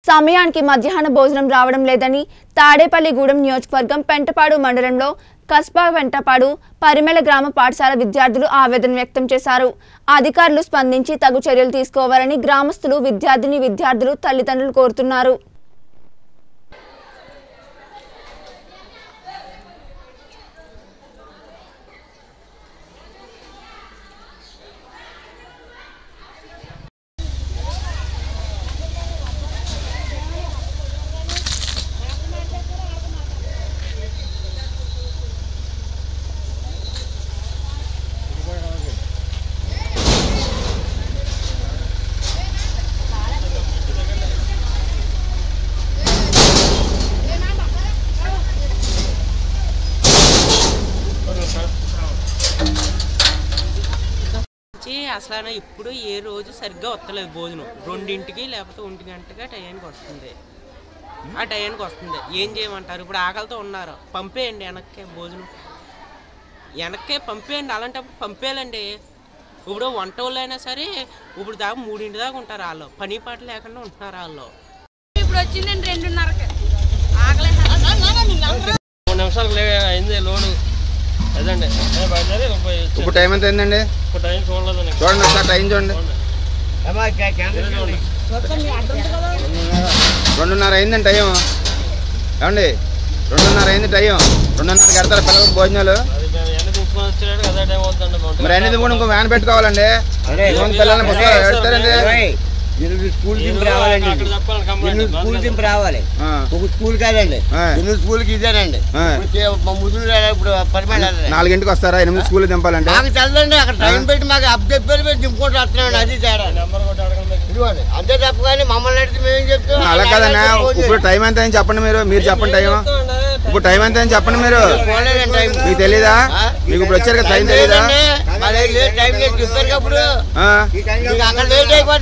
సమయానికి మధ్యాహ్న భోజనం రావడం లేదని తాడేపల్లిగూడెం నియోజకవర్గం పెంటపాడు మండలంలో కస్బా వెంటపాడు పరిమళ గ్రామ పాఠశాల విద్యార్థులు ఆవేదన వ్యక్తం చేశారు అధికారులు స్పందించి తగు చర్యలు తీసుకోవాలని గ్రామస్తులు విద్యార్థిని విద్యార్థులు తల్లిదండ్రులు కోరుతున్నారు వచ్చి అసలు ఇప్పుడు ఏ రోజు సరిగ్గా వస్తలేదు భోజనం రెండింటికి లేకపోతే ఒంటి గంటగా టయానికి వస్తుంది ఆ టయానికి వస్తుంది ఏం చేయమంటారు ఇప్పుడు ఆకలితో ఉన్నారు పంపేయండి వెనక్కే భోజనం వెనక్కే పంపేయండి అలాంటప్పుడు పంపేయాలండి ఇప్పుడు వంట వాళ్ళు అయినా సరే ఇప్పుడు దాకా మూడింటి దాకా ఉంటారు వాళ్ళు పని పాట లేకుండా ఉంటున్నారు వాళ్ళు ఇప్పుడు వచ్చిందండి రెండున్నరకి ఆకలే మూడు నిమిషాలు లే అయింది లోడు అదండి అదే బయలుదేరి ముప్పై వచ్చాను. ఇప్పుడు టైం ఎంత అయిందండి ఇప్పుడు టైం చూడలేదండి చూడండి ఒకసారి టైం చూడండి రెండున్నర అయిందండి టైం ఏమండి రెండున్నర అయింది టైం రెండున్నరకి వెళ్తారా పిల్లలకు భోజనాలు అది మేము ఎండ దించుకొని వచ్చేటప్పుడు అదే టైం అవుతుందండి మా మరి అనేది కూడా ఇంకో వ్యాన్ పెట్టుకోవాలండి ఇంకొక పిల్లల్ని పుస్తకాలు పెడతారండి ఎనిమిది స్కూల్ దింపు రావాలండి అక్కడ చెప్పాలి కంప్లైంట్ ఎనిమిది స్కూల్ దింపు రావాలి ఆ, ఒక స్కూల్ కాదండి ఆ. ఎనిమిది స్కూల్కి ఇదేనండి ఆ. ఇప్పుడు చే- మా ముదురు రాలే, ఇప్పుడు పరిమాణ నాలుగింటికి వస్తారా ఎనిమిది స్కూల్ దింపాలంటే మాకు తెలదండి అక్కడ టైం పెట్టి మాకు అప్ చెప్పారు మేము దింపుకుంటూ వస్తున్నామండి అది తేడా నెంబర్ కొట్టి అడగండి ఇదిగోండి అంతే తప్ప కానీ మమ్మల్ని అడిగితే మేము చెప్తాం అలా కాదన్నా ఇప్పుడు టైం ఎంత అని చెప్పండి మీరు మీరు చెప్పండి టైం ఇప్పుడు టైం ఎంత అని చెప్పండి మీరు పోలేదండి టైం మీకు తెలీదా మీకు ఇప్పుడు వచ్చారు కదా టైం తెలీదా లేదండి. మరి లేదు టైం లేదు చెప్పారు కదా ఇప్పుడు ఆ, మీకు అక్కడ లేట్ అయిపోతుంది